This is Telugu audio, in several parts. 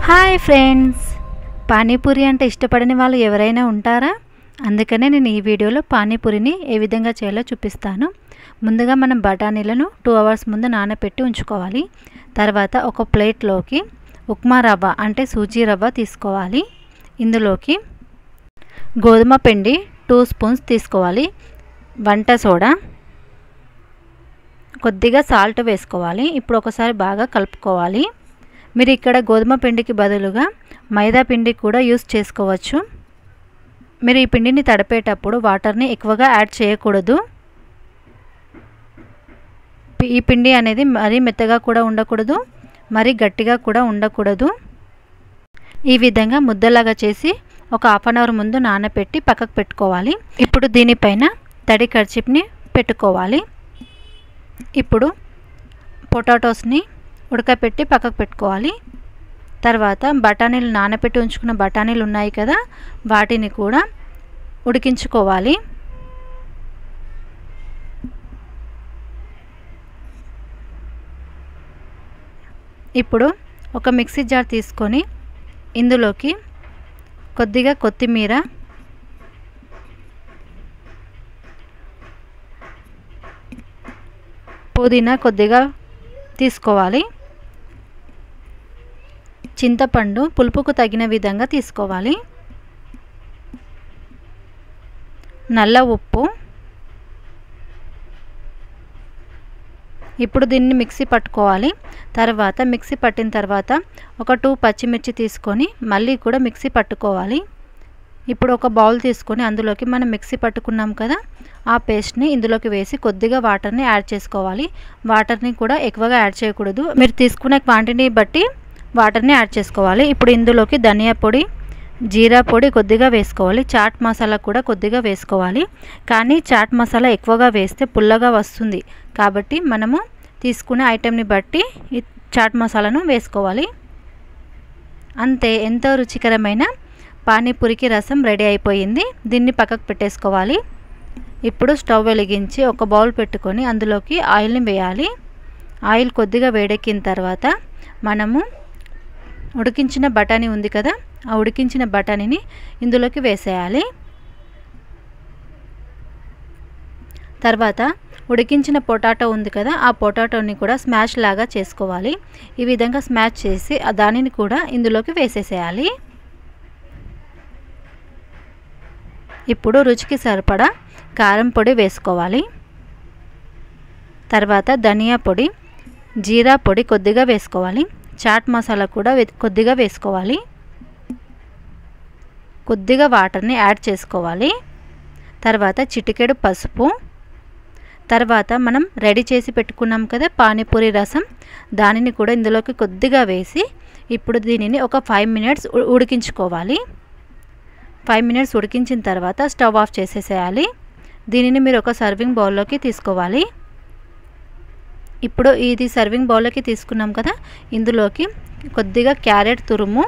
హాయ్ ఫ్రెండ్స్ పానీపూరి అంటే ఇష్టపడని వాళ్ళు ఎవరైనా ఉంటారా అందుకనే నేను ఈ వీడియోలో పానీపూరిని ఏ విధంగా చేయాలో చూపిస్తాను ముందుగా మనం బఠానీలను టూ అవర్స్ ముందు నానబెట్టి ఉంచుకోవాలి తర్వాత ఒక ప్లేట్లోకి ఉప్మా రవ్వ అంటే సూజీ రవ్వ తీసుకోవాలి ఇందులోకి గోధుమ పిండి టూ స్పూన్స్ తీసుకోవాలి వంట సోడా కొద్దిగా సాల్ట్ వేసుకోవాలి ఇప్పుడు ఒకసారి బాగా కలుపుకోవాలి మీరు ఇక్కడ గోధుమ పిండికి బదులుగా మైదా పిండి కూడా యూస్ చేసుకోవచ్చు మీరు ఈ పిండిని తడిపేటప్పుడు వాటర్ని ఎక్కువగా యాడ్ చేయకూడదు ఈ పిండి అనేది మరీ మెత్తగా కూడా ఉండకూడదు మరీ గట్టిగా కూడా ఉండకూడదు ఈ విధంగా ముద్దలాగా చేసి ఒక హాఫ్ అన్ అవర్ ముందు నానబెట్టి పక్కకు పెట్టుకోవాలి ఇప్పుడు దీనిపైన తడి కర్చిప్ని పెట్టుకోవాలి ఇప్పుడు పొటాటోస్ని ఉడకపెట్టి పక్కకు పెట్టుకోవాలి తర్వాత బఠానీలు నానబెట్టి ఉంచుకున్న బఠానీలు ఉన్నాయి కదా వాటిని కూడా ఉడికించుకోవాలి ఇప్పుడు ఒక మిక్సీ జార్ తీసుకొని ఇందులోకి కొద్దిగా కొత్తిమీర పుదీనా కొద్దిగా తీసుకోవాలి చింతపండు పులుపుకు తగిన విధంగా తీసుకోవాలి నల్ల ఉప్పు ఇప్పుడు దీన్ని మిక్సీ పట్టుకోవాలి తర్వాత మిక్సీ పట్టిన తర్వాత ఒక టూ పచ్చిమిర్చి తీసుకొని మళ్ళీ కూడా మిక్సీ పట్టుకోవాలి ఇప్పుడు ఒక బౌల్ తీసుకొని అందులోకి మనం మిక్సీ పట్టుకున్నాం కదా ఆ పేస్ట్ని ఇందులోకి వేసి కొద్దిగా వాటర్ని యాడ్ చేసుకోవాలి వాటర్ని కూడా ఎక్కువగా యాడ్ చేయకూడదు మీరు తీసుకునే క్వాంటిటీని బట్టి వాటర్ని యాడ్ చేసుకోవాలి ఇప్పుడు ఇందులోకి ధనియా పొడి జీరా పొడి కొద్దిగా వేసుకోవాలి చాట్ మసాలా కూడా కొద్దిగా వేసుకోవాలి కానీ చాట్ మసాలా ఎక్కువగా వేస్తే పుల్లగా వస్తుంది కాబట్టి మనము తీసుకునే ఐటెంని బట్టి ఈ చాట్ మసాలాను వేసుకోవాలి అంతే ఎంతో రుచికరమైన పానీపూరికి రసం రెడీ అయిపోయింది దీన్ని పక్కకు పెట్టేసుకోవాలి ఇప్పుడు స్టవ్ వెలిగించి ఒక బౌల్ పెట్టుకొని అందులోకి ఆయిల్ని వేయాలి ఆయిల్ కొద్దిగా వేడెక్కిన తర్వాత మనము ఉడికించిన బఠానీ ఉంది కదా ఆ ఉడికించిన బఠానీని ఇందులోకి వేసేయాలి తర్వాత ఉడికించిన పొటాటో ఉంది కదా ఆ పొటాటోని కూడా స్మాష్ లాగా చేసుకోవాలి ఈ విధంగా స్మాష్ చేసి దానిని కూడా ఇందులోకి వేసేసేయాలి ఇప్పుడు రుచికి సరిపడా కారం పొడి వేసుకోవాలి తర్వాత ధనియా పొడి జీరా పొడి కొద్దిగా వేసుకోవాలి చాట్ మసాలా కూడా కొద్దిగా వేసుకోవాలి కొద్దిగా వాటర్ని యాడ్ చేసుకోవాలి తర్వాత చిటికెడు పసుపు తర్వాత మనం రెడీ చేసి పెట్టుకున్నాం కదా పానీపూరి రసం దానిని కూడా ఇందులోకి కొద్దిగా వేసి ఇప్పుడు దీనిని ఒక ఫైవ్ మినిట్స్ ఉడికించుకోవాలి ఫైవ్ మినిట్స్ ఉడికించిన తర్వాత స్టవ్ ఆఫ్ చేసేసేయాలి దీనిని మీరు ఒక సర్వింగ్ బౌల్లోకి తీసుకోవాలి ఇప్పుడు ఇది సర్వింగ్ బౌల్లోకి తీసుకున్నాం కదా ఇందులోకి కొద్దిగా క్యారెట్ తురుము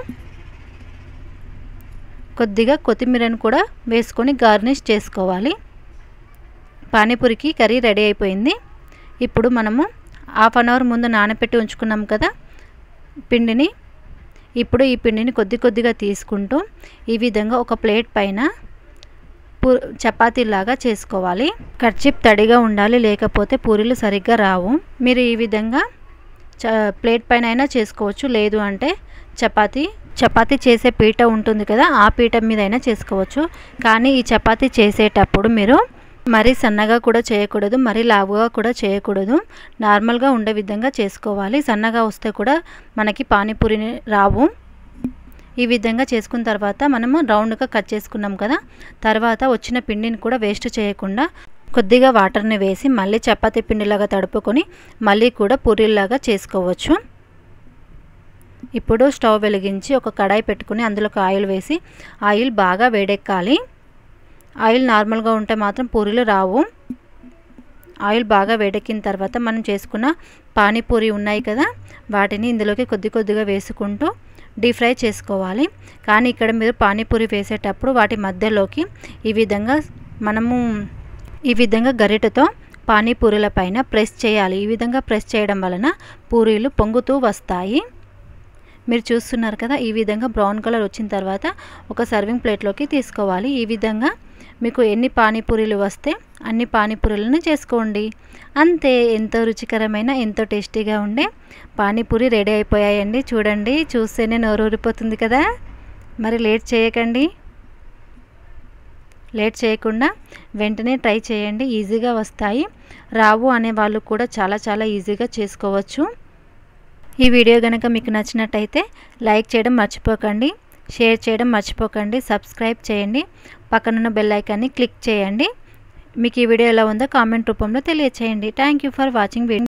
కొద్దిగా కొత్తిమీరను కూడా వేసుకొని గార్నిష్ చేసుకోవాలి పానీపూరికి కర్రీ రెడీ అయిపోయింది ఇప్పుడు మనము హాఫ్ అన్ అవర్ ముందు నానబెట్టి ఉంచుకున్నాం కదా పిండిని ఇప్పుడు ఈ పిండిని కొద్ది కొద్దిగా తీసుకుంటూ ఈ విధంగా ఒక ప్లేట్ పైన పూ చపాతీలాగా చేసుకోవాలి కర్చిప్ తడిగా ఉండాలి లేకపోతే పూరీలు సరిగ్గా రావు మీరు ఈ విధంగా చ ప్లేట్ పైన అయినా చేసుకోవచ్చు లేదు అంటే చపాతీ చపాతీ చేసే పీట ఉంటుంది కదా ఆ పీట మీద అయినా చేసుకోవచ్చు కానీ ఈ చపాతీ చేసేటప్పుడు మీరు మరీ సన్నగా కూడా చేయకూడదు మరీ లావుగా కూడా చేయకూడదు నార్మల్గా ఉండే విధంగా చేసుకోవాలి సన్నగా వస్తే కూడా మనకి పానీపూరి రావు ఈ విధంగా చేసుకున్న తర్వాత మనము రౌండ్గా కట్ చేసుకున్నాం కదా తర్వాత వచ్చిన పిండిని కూడా వేస్ట్ చేయకుండా కొద్దిగా వాటర్ని వేసి మళ్ళీ చపాతీ పిండిలాగా తడుపుకొని మళ్ళీ కూడా పూరీలాగా చేసుకోవచ్చు ఇప్పుడు స్టవ్ వెలిగించి ఒక కడాయి పెట్టుకుని అందులోకి ఆయిల్ వేసి ఆయిల్ బాగా వేడెక్కాలి ఆయిల్ నార్మల్గా ఉంటే మాత్రం పూరీలు రావు ఆయిల్ బాగా వేడెక్కిన తర్వాత మనం చేసుకున్న పానీపూరి ఉన్నాయి కదా వాటిని ఇందులోకి కొద్ది కొద్దిగా వేసుకుంటూ డీప్ ఫ్రై చేసుకోవాలి కానీ ఇక్కడ మీరు పానీపూరి వేసేటప్పుడు వాటి మధ్యలోకి ఈ విధంగా మనము ఈ విధంగా గరిటెతో పానీపూరీల పైన ప్రెస్ చేయాలి ఈ విధంగా ప్రెస్ చేయడం వలన పూరీలు పొంగుతూ వస్తాయి మీరు చూస్తున్నారు కదా ఈ విధంగా బ్రౌన్ కలర్ వచ్చిన తర్వాత ఒక సర్వింగ్ ప్లేట్లోకి తీసుకోవాలి ఈ విధంగా మీకు ఎన్ని పానీపూరీలు వస్తే అన్ని పానీపూరీలను చేసుకోండి అంతే ఎంతో రుచికరమైన ఎంతో టేస్టీగా ఉండే పానీపూరి రెడీ అయిపోయాయండి చూడండి చూస్తేనే నోరు ఊరిపోతుంది కదా మరి లేట్ చేయకండి లేట్ చేయకుండా వెంటనే ట్రై చేయండి ఈజీగా వస్తాయి రావు అనే వాళ్ళు కూడా చాలా చాలా ఈజీగా చేసుకోవచ్చు ఈ వీడియో కనుక మీకు నచ్చినట్టయితే లైక్ చేయడం మర్చిపోకండి షేర్ చేయడం మర్చిపోకండి సబ్స్క్రైబ్ చేయండి పక్కనున్న బెల్ ఐకాన్ని క్లిక్ చేయండి మీకు ఈ వీడియో ఎలా ఉందో కామెంట్ రూపంలో తెలియచేయండి thank you for watching video